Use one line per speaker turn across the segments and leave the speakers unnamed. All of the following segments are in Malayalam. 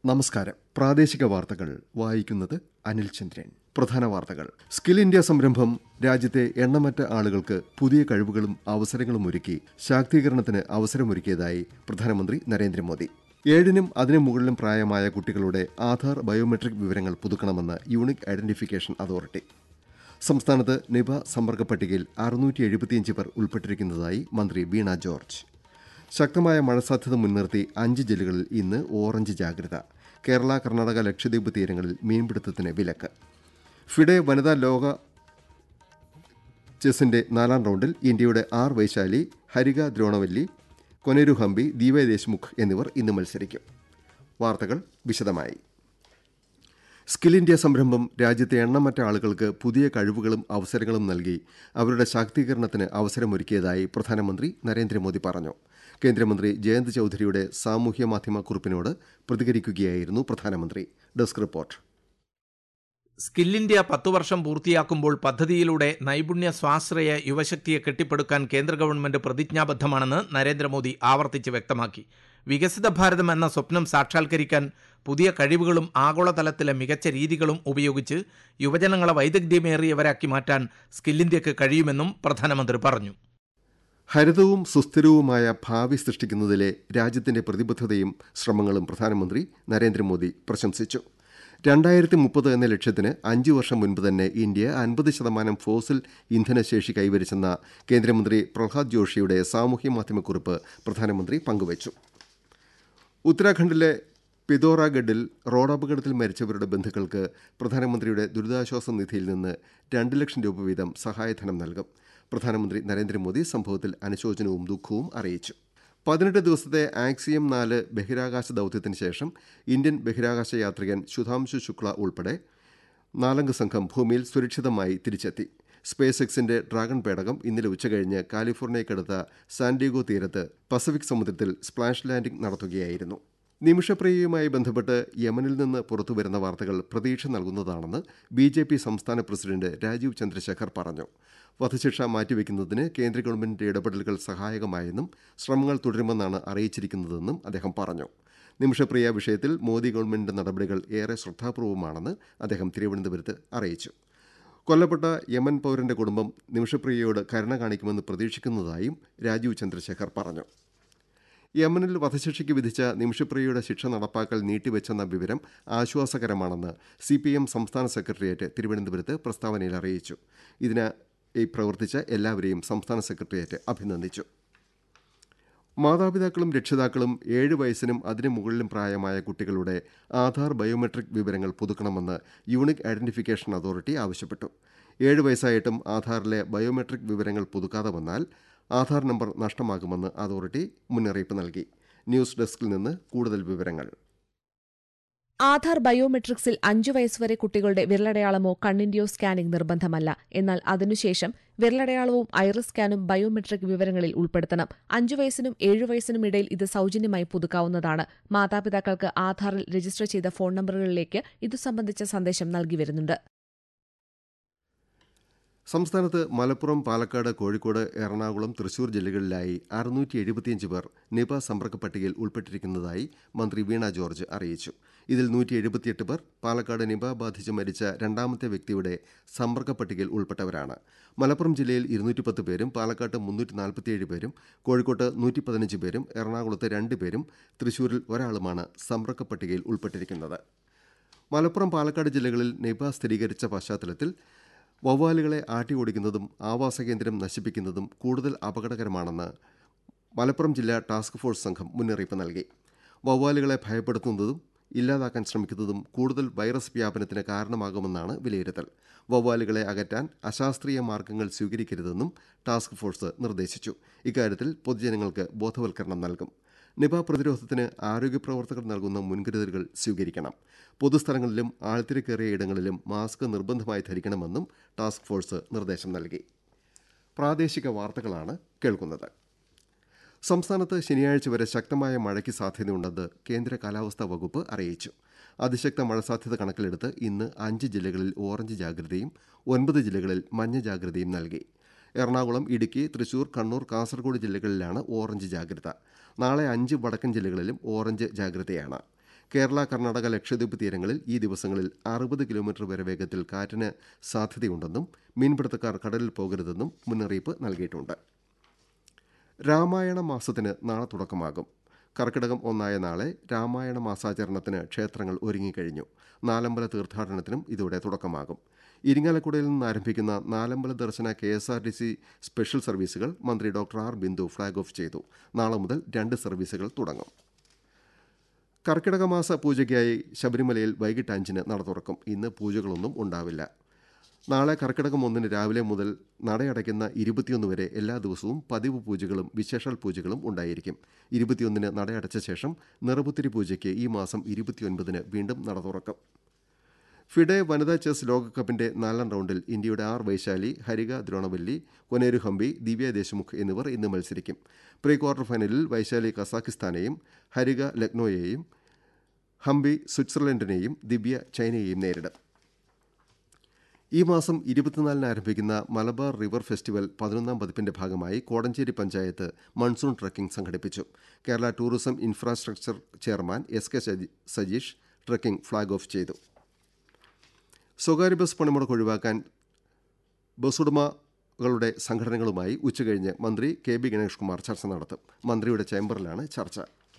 നമസ്കാരം പ്രാദേശിക വാർത്തകൾ വായിക്കുന്നത് അനിൽ ചന്ദ്രൻ പ്രധാന വാർത്തകൾ സ്കിൽ ഇന്ത്യ സംരംഭം രാജ്യത്തെ എണ്ണമറ്റ ആളുകൾക്ക് പുതിയ കഴിവുകളും അവസരങ്ങളും ഒരുക്കി ശാക്തീകരണത്തിന് അവസരമൊരുക്കിയതായി പ്രധാനമന്ത്രി നരേന്ദ്രമോദി ഏഴിനും അതിനു മുകളിലും പ്രായമായ കുട്ടികളുടെ ആധാർ ബയോമെട്രിക് വിവരങ്ങൾ പുതുക്കണമെന്ന് യൂണിക് ഐഡന്റിഫിക്കേഷൻ അതോറിറ്റി സംസ്ഥാനത്ത് നിപ സമ്പർക്ക പട്ടികയിൽ അറുന്നൂറ്റി എഴുപത്തിയഞ്ച് പേർ ഉൾപ്പെട്ടിരിക്കുന്നതായി മന്ത്രി വീണ ജോർജ് ശക്തമായ മഴ സാധ്യത മുൻനിർത്തി അഞ്ച് ജില്ലകളിൽ ഇന്ന് ഓറഞ്ച് ജാഗ്രത കേരള കർണാടക ലക്ഷദ്വീപ് തീരങ്ങളിൽ മീൻപിടുത്തത്തിന് വിലക്ക് ഫിഡെ വനിതാ ലോക ചെസിന്റെ നാലാം റൗണ്ടിൽ ഇന്ത്യയുടെ ആർ വൈശാലി ഹരിക ദ്രോണവല്ലി കൊനേരു ഹംപി ദീപ ദേശ്മുഖ് എന്നിവർ ഇന്ന് മത്സരിക്കും വാർത്തകൾ വിശദമായി സ്കിൽ ഇന്ത്യ സംരംഭം രാജ്യത്തെ എണ്ണമറ്റ ആളുകൾക്ക് പുതിയ കഴിവുകളും അവസരങ്ങളും നൽകി അവരുടെ ശാക്തീകരണത്തിന് അവസരമൊരുക്കിയതായി പ്രധാനമന്ത്രി നരേന്ദ്രമോദി പറഞ്ഞു കേന്ദ്രമന്ത്രി ജയന്ത് ചൌധരിയുടെ സാമൂഹ്യ മാധ്യമ കുറിപ്പിനോട് പ്രതികരിക്കുകയായിരുന്നു പ്രധാനമന്ത്രി ഡെസ്ക് റിപ്പോർട്ട്
സ്കിൽ ഇന്ത്യ പത്തു വർഷം പൂർത്തിയാക്കുമ്പോൾ പദ്ധതിയിലൂടെ നൈപുണ്യ സ്വാശ്രയ യുവശക്തിയെ കെട്ടിപ്പടുക്കാൻ കേന്ദ്ര ഗവൺമെന്റ് പ്രതിജ്ഞാബദ്ധമാണെന്ന് നരേന്ദ്രമോദി ആവർത്തിച്ച് വ്യക്തമാക്കി വികസിത ഭാരതം എന്ന സ്വപ്നം സാക്ഷാത്കരിക്കാൻ പുതിയ കഴിവുകളും ആഗോളതലത്തിലെ മികച്ച രീതികളും ഉപയോഗിച്ച് യുവജനങ്ങളെ വൈദഗ്ധ്യമേറിയവരാക്കി മാറ്റാൻ സ്കിൽ ഇന്ത്യക്ക് കഴിയുമെന്നും പ്രധാനമന്ത്രി പറഞ്ഞു
ഹരിതവും സുസ്ഥിരവുമായ ഭാവി സൃഷ്ടിക്കുന്നതിലെ രാജ്യത്തിന്റെ പ്രതിബദ്ധതയും ശ്രമങ്ങളും പ്രധാനമന്ത്രി നരേന്ദ്രമോദി പ്രശംസിച്ചു രണ്ടായിരത്തി മുപ്പത് എന്ന ലക്ഷ്യത്തിന് അഞ്ചു വർഷം മുൻപ് തന്നെ ഇന്ത്യ അൻപത് ശതമാനം ഫോസിൽ ഇന്ധനശേഷി കൈവരിച്ചെന്ന കേന്ദ്രമന്ത്രി പ്രഹ്ലാദ് ജോഷിയുടെ സാമൂഹ്യ മാധ്യമക്കുറിപ്പ് പ്രധാനമന്ത്രി പങ്കുവച്ചു ഉത്തരാഖണ്ഡിലെ പിതോറാഗഡിൽ റോഡപകടത്തിൽ മരിച്ചവരുടെ ബന്ധുക്കൾക്ക് പ്രധാനമന്ത്രിയുടെ ദുരിതാശ്വാസ നിധിയിൽ നിന്ന് രണ്ട് ലക്ഷം രൂപ വീതം സഹായധനം നൽകും പ്രധാനമന്ത്രി നരേന്ദ്രമോദി സംഭവത്തിൽ അനുശോചനവും ദുഃഖവും അറിയിച്ചു പതിനെട്ട് ദിവസത്തെ ആക്സിയം നാല് ബഹിരാകാശ ദൌത്യത്തിന് ശേഷം ഇന്ത്യൻ ബഹിരാകാശ യാത്രികൻ ശുധാംശു ശുക്ല ഉൾപ്പെടെ നാലംഗ സംഘം ഭൂമിയിൽ സുരക്ഷിതമായി തിരിച്ചെത്തി സ്പേസ് എക്സിന്റെ ഡ്രാഗൺ പേടകം ഇന്നലെ ഉച്ചകഴിഞ്ഞ് കാലിഫോർണിയക്കടുത്ത സാൻഡിഗോ തീരത്ത് പസഫിക് സമുദ്രത്തിൽ സ്പ്ലാഷ് ലാൻഡിംഗ് നടത്തുകയായിരുന്നു നിമിഷപ്രിയയുമായി ബന്ധപ്പെട്ട് യമനിൽ നിന്ന് പുറത്തുവരുന്ന വാർത്തകൾ പ്രതീക്ഷ നൽകുന്നതാണെന്ന് ബി ജെ പി സംസ്ഥാന പ്രസിഡന്റ് രാജീവ് ചന്ദ്രശേഖർ പറഞ്ഞു വധശിക്ഷ മാറ്റിവെക്കുന്നതിന് കേന്ദ്ര ഗവൺമെന്റിന്റെ ഇടപെടലുകൾ സഹായകമായെന്നും ശ്രമങ്ങൾ തുടരുമെന്നാണ് അറിയിച്ചിരിക്കുന്നതെന്നും അദ്ദേഹം പറഞ്ഞു നിമിഷപ്രിയ വിഷയത്തിൽ മോദി ഗവൺമെന്റിന്റെ നടപടികൾ ഏറെ ശ്രദ്ധാപൂർവമാണെന്ന് അദ്ദേഹം തിരുവനന്തപുരത്ത് അറിയിച്ചു കൊല്ലപ്പെട്ട യമൻ പൗരന്റെ കുടുംബം നിമിഷപ്രിയയോട് കരുണ കാണിക്കുമെന്ന് പ്രതീക്ഷിക്കുന്നതായും രാജീവ് ചന്ദ്രശേഖർ പറഞ്ഞു യമനിൽ വധശിക്ഷയ്ക്ക് വിധിച്ച നിമിഷപ്രിയയുടെ ശിക്ഷ നടപ്പാക്കൽ നീട്ടിവെച്ചെന്ന വിവരം ആശ്വാസകരമാണെന്ന് സി പി എം സംസ്ഥാന സെക്രട്ടേറിയറ്റ് തിരുവനന്തപുരത്ത് പ്രസ്താവനയിൽ അറിയിച്ചു ഇതിനായി പ്രവർത്തിച്ച എല്ലാവരെയും സംസ്ഥാന സെക്രട്ടേറിയറ്റ് അഭിനന്ദിച്ചു മാതാപിതാക്കളും രക്ഷിതാക്കളും ഏഴ് വയസ്സിനും അതിനു മുകളിലും പ്രായമായ കുട്ടികളുടെ ആധാർ ബയോമെട്രിക് വിവരങ്ങൾ പുതുക്കണമെന്ന് യൂണിക് ഐഡന്റിഫിക്കേഷൻ അതോറിറ്റി ആവശ്യപ്പെട്ടു ഏഴ് വയസ്സായിട്ടും ആധാറിലെ ബയോമെട്രിക് വിവരങ്ങൾ പുതുക്കാതെ വന്നാൽ ആധാർ നമ്പർ നഷ്ടമാകുമെന്ന് അതോറിറ്റി മുന്നറിയിപ്പ് നൽകി ന്യൂസ് ഡെസ്കിൽ നിന്ന് കൂടുതൽ വിവരങ്ങൾ
ആധാർ ബയോമെട്രിക്സിൽ അഞ്ചു വയസ്സുവരെ കുട്ടികളുടെ വിരലടയാളമോ കണ്ണിന്റെയോ സ്കാനിംഗ് നിർബന്ധമല്ല എന്നാൽ അതിനുശേഷം വിരലടയാളവും ഐറിസ് സ്കാനും ബയോമെട്രിക് വിവരങ്ങളിൽ ഉൾപ്പെടുത്തണം അഞ്ചു വയസ്സിനും ഏഴു വയസ്സിനും ഇടയിൽ ഇത് സൗജന്യമായി പുതുക്കാവുന്നതാണ് മാതാപിതാക്കൾക്ക് ആധാറിൽ രജിസ്റ്റർ ചെയ്ത ഫോൺ നമ്പറുകളിലേക്ക് ഇതു സംബന്ധിച്ച സന്ദേശം നൽകി വരുന്നുണ്ട്
സംസ്ഥാനത്ത് മലപ്പുറം പാലക്കാട് കോഴിക്കോട് എറണാകുളം തൃശൂർ ജില്ലകളിലായി അറുന്നൂറ്റി എഴുപത്തിയഞ്ച് പേർ നിപ സമ്പർക്ക പട്ടികയിൽ ഉൾപ്പെട്ടിരിക്കുന്നതായി മന്ത്രി വീണ ജോർജ് അറിയിച്ചു ഇതിൽ നൂറ്റി എഴുപത്തിയെട്ട് പേർ പാലക്കാട് നിപ ബാധിച്ച് മരിച്ച രണ്ടാമത്തെ വ്യക്തിയുടെ സമ്പർക്ക പട്ടികയിൽ ഉൾപ്പെട്ടവരാണ് മലപ്പുറം ജില്ലയിൽ ഇരുന്നൂറ്റി പത്ത് പേരും പാലക്കാട്ട് മുന്നൂറ്റി നാൽപ്പത്തിയേഴ് പേരും കോഴിക്കോട്ട് നൂറ്റി പതിനഞ്ച് പേരും എറണാകുളത്ത് രണ്ട് പേരും തൃശൂരിൽ ഒരാളുമാണ് സമ്പർക്ക പട്ടികയിൽ ഉൾപ്പെട്ടിരിക്കുന്നത് മലപ്പുറം പാലക്കാട് ജില്ലകളിൽ നിപ സ്ഥിരീകരിച്ച പശ്ചാത്തലത്തിൽ വവ്വാലുകളെ ആട്ടി ഓടിക്കുന്നതും ആവാസ കേന്ദ്രം നശിപ്പിക്കുന്നതും കൂടുതൽ അപകടകരമാണെന്ന് മലപ്പുറം ജില്ലാ ടാസ്ക് ഫോഴ്സ് സംഘം മുന്നറിയിപ്പ് നൽകി വവ്വാലുകളെ ഭയപ്പെടുത്തുന്നതും ഇല്ലാതാക്കാൻ ശ്രമിക്കുന്നതും കൂടുതൽ വൈറസ് വ്യാപനത്തിന് കാരണമാകുമെന്നാണ് വിലയിരുത്തൽ വവ്വാലുകളെ അകറ്റാൻ അശാസ്ത്രീയ മാർഗങ്ങൾ സ്വീകരിക്കരുതെന്നും ടാസ്ക് ഫോഴ്സ് നിർദ്ദേശിച്ചു ഇക്കാര്യത്തിൽ പൊതുജനങ്ങൾക്ക് ബോധവൽക്കരണം നൽകും നിപ പ്രതിരോധത്തിന് ആരോഗ്യപ്രവർത്തകർ നൽകുന്ന മുൻകരുതലുകൾ സ്വീകരിക്കണം പൊതുസ്ഥലങ്ങളിലും ആൾത്തിരക്കേറിയ ഇടങ്ങളിലും മാസ്ക് നിർബന്ധമായി ധരിക്കണമെന്നും ടാസ്ക് ഫോഴ്സ് നിർദ്ദേശം നൽകി പ്രാദേശിക വാർത്തകളാണ് കേൾക്കുന്നത് സംസ്ഥാനത്ത് ശനിയാഴ്ച വരെ ശക്തമായ മഴയ്ക്ക് സാധ്യതയുണ്ടെന്ന് കേന്ദ്ര കാലാവസ്ഥാ വകുപ്പ് അറിയിച്ചു അതിശക്ത മഴ സാധ്യത കണക്കിലെടുത്ത് ഇന്ന് അഞ്ച് ജില്ലകളിൽ ഓറഞ്ച് ജാഗ്രതയും ഒൻപത് ജില്ലകളിൽ മഞ്ഞ ജാഗ്രതയും നൽകി എറണാകുളം ഇടുക്കി തൃശൂർ കണ്ണൂർ കാസർഗോഡ് ജില്ലകളിലാണ് ഓറഞ്ച് ജാഗ്രത നാളെ അഞ്ച് വടക്കൻ ജില്ലകളിലും ഓറഞ്ച് ജാഗ്രതയാണ് കേരള കർണാടക ലക്ഷദ്വീപ് തീരങ്ങളിൽ ഈ ദിവസങ്ങളിൽ അറുപത് കിലോമീറ്റർ വരെ വേഗത്തിൽ കാറ്റിന് സാധ്യതയുണ്ടെന്നും മീൻപിടുത്തക്കാർ കടലിൽ പോകരുതെന്നും മുന്നറിയിപ്പ് നൽകിയിട്ടുണ്ട് രാമായണ മാസത്തിന് നാളെ തുടക്കമാകും കർക്കിടകം ഒന്നായ നാളെ രാമായണ മാസാചരണത്തിന് ക്ഷേത്രങ്ങൾ ഒരുങ്ങിക്കഴിഞ്ഞു നാലമ്പല തീർത്ഥാടനത്തിനും ഇതോടെ തുടക്കമാകും ഇരിങ്ങാലക്കുടയിൽ നിന്ന് ആരംഭിക്കുന്ന നാലമ്പല ദർശന K S R T C special സർവീസുകൾ മന്ത്രി doctor R Bindu flag off ചെയ്തു നാളെ മുതൽ രണ്ട് സർവീസുകൾ തുടങ്ങും കർക്കിടക മാസ പൂജയ്ക്കായി ശബരിമലയിൽ വൈകിട്ട് അഞ്ചിന് നട തുറക്കും ഇന്ന് പൂജകളൊന്നും ഉണ്ടാവില്ല നാളെ കർക്കിടകം ഒന്നിന് രാവിലെ മുതൽ നടയടയ്ക്കുന്ന ഇരുപത്തിയൊന്ന് വരെ എല്ലാ ദിവസവും പതിവ് പൂജകളും വിശേഷാൽ പൂജകളും ഉണ്ടായിരിക്കും ഇരുപത്തിയൊന്നിന് നടയടച്ച ശേഷം നിറപുത്തിരി പൂജയ്ക്ക് ഈ മാസം ഇരുപത്തിയൊൻപതിന് വീണ്ടും നട തുറക്കും ഫിഡെ വനിതാ ചെസ് ലോകകപ്പിന്റെ നാലാം റൗണ്ടിൽ ഇന്ത്യയുടെ ആർ വൈശാലി ഹരിക ദ്രോണവല്ലി കൊനേരു ഹംപി ദിവ്യ ദേശ്മുഖ് എന്നിവർ ഇന്ന് മത്സരിക്കും പ്രീ ക്വാർട്ടർ ഫൈനലിൽ വൈശാലി കസാഖിസ്ഥാനെയും ഹരിക ലക്നോയെയും ഹംപി സ്വിറ്റ്സർലൻഡിനെയും ദിവ്യ ചൈനയെയും നേരിടും ഈ മാസം ഇരുപത്തിനാലിന് ആരംഭിക്കുന്ന മലബാർ റിവർ ഫെസ്റ്റിവൽ പതിനൊന്നാം പതിപ്പിന്റെ ഭാഗമായി കോടഞ്ചേരി പഞ്ചായത്ത് മൺസൂൺ ട്രക്കിംഗ് സംഘടിപ്പിച്ചു Kerala tourism infrastructure chairman S K Sajeesh trekking flag off ചെയ്തു സ്വകാര്യ ബസ് പണിമുടക്ക് ഒഴിവാക്കാൻ ബസ്സുടമകളുടെ സംഘടനകളുമായി ഉച്ചകഴിഞ്ഞ് മന്ത്രി കെ ബി ഗണേഷ് കുമാർ ചർച്ച നടത്തും മന്ത്രിയുടെ ചേംബറിലാണ് ചർച്ച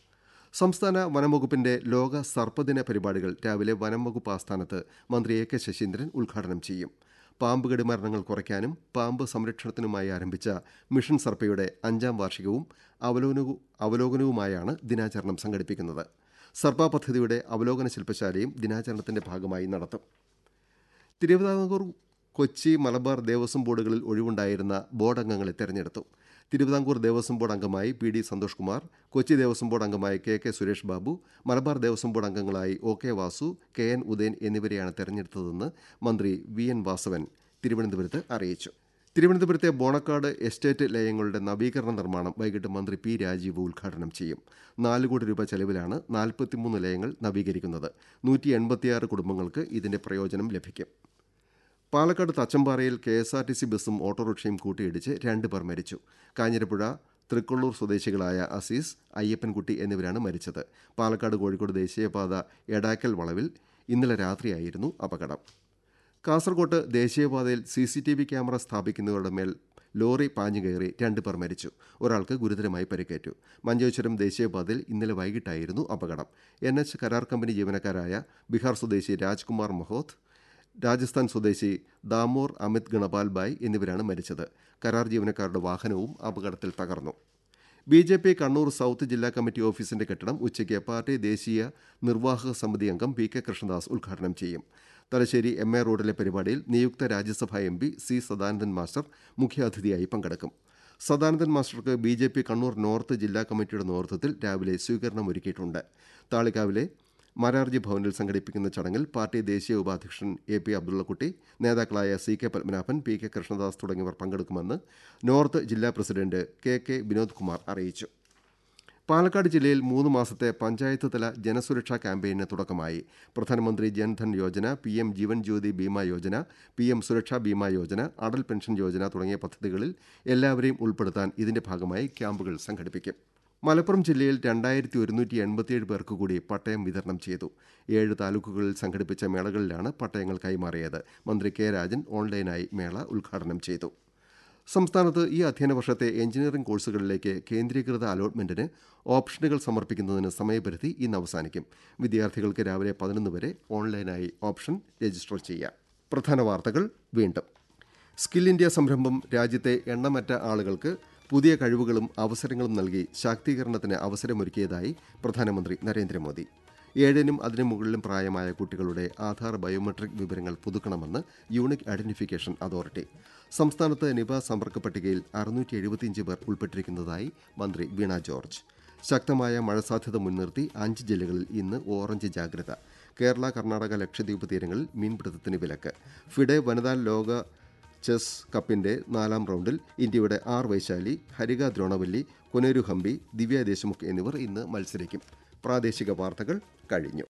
സംസ്ഥാന വനംവകുപ്പിന്റെ ലോക സർപ്പദിന പരിപാടികൾ രാവിലെ വനംവകുപ്പ് ആസ്ഥാനത്ത് മന്ത്രി എ കെ ശശീന്ദ്രൻ ഉദ്ഘാടനം ചെയ്യും പാമ്പ് കടി മരണങ്ങൾ കുറയ്ക്കാനും പാമ്പ് സംരക്ഷണത്തിനുമായി ആരംഭിച്ച മിഷൻ സർപ്പയുടെ അഞ്ചാം വാർഷികവും അവലോകനവും അവലോകനവുമായാണ് ദിനാചരണം സംഘടിപ്പിക്കുന്നത് സർപ്പ പദ്ധതിയുടെ അവലോകന ശില്പശാലയും ദിനാചരണത്തിന്റെ ഭാഗമായി നടത്തും തിരുവിതാംകൂർ കൊച്ചി മലബാർ ദേവസ്വം ബോർഡുകളിൽ ഒഴിവുണ്ടായിരുന്ന ബോർഡ് അംഗങ്ങളെ തെരഞ്ഞെടുത്തു തിരുവിതാംകൂർ ദേവസ്വം ബോർഡ് അംഗമായി P D Santhosh Kumar Kochi Devaswom board അംഗമായി K K Suresh Babu Malabar Devaswom board അംഗങ്ങളായി O K Vasu K N Udayan എന്നിവരെയാണ് തെരഞ്ഞെടുത്തതെന്ന് മന്ത്രി വി എൻ വാസവൻ തിരുവനന്തപുരത്ത് അറിയിച്ചു തിരുവനന്തപുരത്തെ ബോണക്കാട് എസ്റ്റേറ്റ് ലയങ്ങളുടെ നവീകരണ നിർമ്മാണം വൈകിട്ട് മന്ത്രി പി രാജീവ് ഉദ്ഘാടനം ചെയ്യും നാല് കോടി രൂപ ചെലവിലാണ് നാൽപ്പത്തിമൂന്ന് ലയങ്ങൾ നവീകരിക്കുന്നത് നൂറ്റി എൺപത്തിയാറ് കുടുംബങ്ങൾക്ക് ഇതിന്റെ പ്രയോജനം ലഭിക്കും പാലക്കാട് തച്ചമ്പാറയിൽ K S R T C ബസ്സും ഓട്ടോറിക്ഷയും കൂട്ടിയിടിച്ച് രണ്ട് പേർ മരിച്ചു കാഞ്ഞിരപ്പുഴ തൃക്കൊള്ളൂർ സ്വദേശികളായ അസീസ് അയ്യപ്പൻകുട്ടി എന്നിവരാണ് മരിച്ചത് പാലക്കാട് കോഴിക്കോട് ദേശീയപാത എടാക്കൽ വളവിൽ ഇന്നലെ രാത്രിയായിരുന്നു അപകടം കാസർകോട്ട് ദേശീയപാതയിൽ C C T V camera സ്ഥാപിക്കുന്നവരുടെ മേൽ ലോറി പാഞ്ഞുകയറി രണ്ട് പേർ മരിച്ചു ഒരാൾക്ക് ഗുരുതരമായി പരിക്കേറ്റു മഞ്ചേശ്വരം ദേശീയപാതയിൽ ഇന്നലെ വൈകിട്ടായിരുന്നു അപകടം എൻ എച്ച് കരാർ കമ്പനി ജീവനക്കാരായ ബീഹാർ സ്വദേശി രാജ്കുമാർ മഹോത്ത് രാജസ്ഥാൻ സ്വദേശി ദാമോർ അമിത് ഗണപാൽ ബായ് എന്നിവരാണ് മരിച്ചത് കരാർ ജീവനക്കാരുടെ വാഹനവും അപകടത്തിൽ തകർന്നു B J P Kannur south ജില്ലാ കമ്മിറ്റി ഓഫീസിന്റെ കെട്ടിടം ഉച്ചയ്ക്ക് പാർട്ടി ദേശീയ നിർവാഹക സമിതി അംഗം പി കെ കൃഷ്ണദാസ് ഉദ്ഘാടനം ചെയ്യും തലശ്ശേരി എം എ റോഡിലെ പരിപാടിയിൽ നിയുക്ത രാജ്യസഭാ M P C Sadanandan master മുഖ്യാതിഥിയായി പങ്കെടുക്കും സദാനന്ദൻ മാസ്റ്റർക്ക് B J P Kannur north ജില്ലാ കമ്മിറ്റിയുടെ നേതൃത്വത്തിൽ രാവിലെ സ്വീകരണം ഒരുക്കിയിട്ടുണ്ട് താളിക്കാവിലെ മാരാർജി ഭവനിൽ സംഘടിപ്പിക്കുന്ന ചടങ്ങിൽ പാർട്ടി ദേശീയ ഉപാധ്യക്ഷൻ എ പി അബ്ദുള്ളക്കുട്ടി നേതാക്കളായ C K Padmanabhan P K Krishnadas തുടങ്ങിയവർ പങ്കെടുക്കുമെന്ന് നോർത്ത് ജില്ലാ president K K Vinod Kumar അറിയിച്ചു പാലക്കാട് ജില്ലയിൽ മൂന്ന് മാസത്തെ പഞ്ചായത്ത് തല ജനസുരക്ഷാ ക്യാമ്പയിന് തുടക്കമായി Pradhan Mantri Jan Dhan Yojana P M Jeevan Jyoti Bima Yojana P M Suraksha Bima Yojana Atal pension Yojana തുടങ്ങിയ പദ്ധതികളിൽ എല്ലാവരെയും ഉൾപ്പെടുത്താൻ ഇതിന്റെ ഭാഗമായി ക്യാമ്പുകൾ സംഘടിപ്പിക്കും മലപ്പുറം ജില്ലയിൽ രണ്ടായിരത്തി ഒരുന്നൂറ്റി എൺപത്തിയേഴ് പേർക്ക് കൂടി പട്ടയം വിതരണം ചെയ്തു ഏഴ് താലൂക്കുകളിൽ സംഘടിപ്പിച്ച മേളകളിലാണ് പട്ടയങ്ങൾ കൈമാറിയത് മന്ത്രി കെ രാജൻ ഓൺലൈനായി മേള ഉദ്ഘാടനം ചെയ്തു സംസ്ഥാനത്ത് ഈ അധ്യയന വർഷത്തെ എഞ്ചിനീയറിംഗ് കോഴ്സുകളിലേക്ക് കേന്ദ്രീകൃത അലോട്ട്മെന്റിന് ഓപ്ഷനുകൾ സമർപ്പിക്കുന്നതിന് സമയപരിധി ഇന്ന് അവസാനിക്കും വിദ്യാർത്ഥികൾക്ക് രാവിലെ പതിനൊന്ന് വരെ ഓൺലൈനായി ഓപ്ഷൻ രജിസ്റ്റർ ചെയ്യാം പ്രധാന വാർത്തകൾ വീണ്ടും സ്കിൽ ഇന്ത്യ സംരംഭം രാജ്യത്തെ എണ്ണമറ്റ ആളുകൾക്ക് പുതിയ കഴിവുകളും അവസരങ്ങളും നൽകി ശാക്തീകരണത്തിന് അവസരമൊരുക്കിയതായി പ്രധാനമന്ത്രി നരേന്ദ്രമോദി ഏഴിനും അതിനു മുകളിലും പ്രായമായ കുട്ടികളുടെ ആധാർ ബയോമെട്രിക് വിവരങ്ങൾ പുതുക്കണമെന്ന് യൂണിക് ഐഡന്റിഫിക്കേഷൻ അതോറിറ്റി സംസ്ഥാനത്ത് നിപ സമ്പർക്ക പട്ടികയിൽ അറുന്നൂറ്റി എഴുപത്തിയഞ്ച് പേർ ഉൾപ്പെട്ടിരിക്കുന്നതായി മന്ത്രി വീണ ജോർജ് ശക്തമായ മഴ സാധ്യത മുൻനിർത്തി അഞ്ച് ജില്ലകളിൽ ഇന്ന് ഓറഞ്ച് ജാഗ്രത കേരള കർണാടക ലക്ഷദ്വീപ് തീരങ്ങളിൽ മീൻപിടുത്തത്തിന് വിലക്ക് ഫിഡെ വനിതാ ലോക ചെസ് കപ്പിന്റെ നാലാം റൗണ്ടിൽ ഇന്ത്യയുടെ ആർ വൈശാലി ഹരിക ദ്രോണവല്ലി കൊനേരു ഹംപി ദിവ്യ ദേശ്മുഖ് എന്നിവർ ഇന്ന് മത്സരിക്കും പ്രാദേശിക വാർത്തകൾ കഴിഞ്ഞു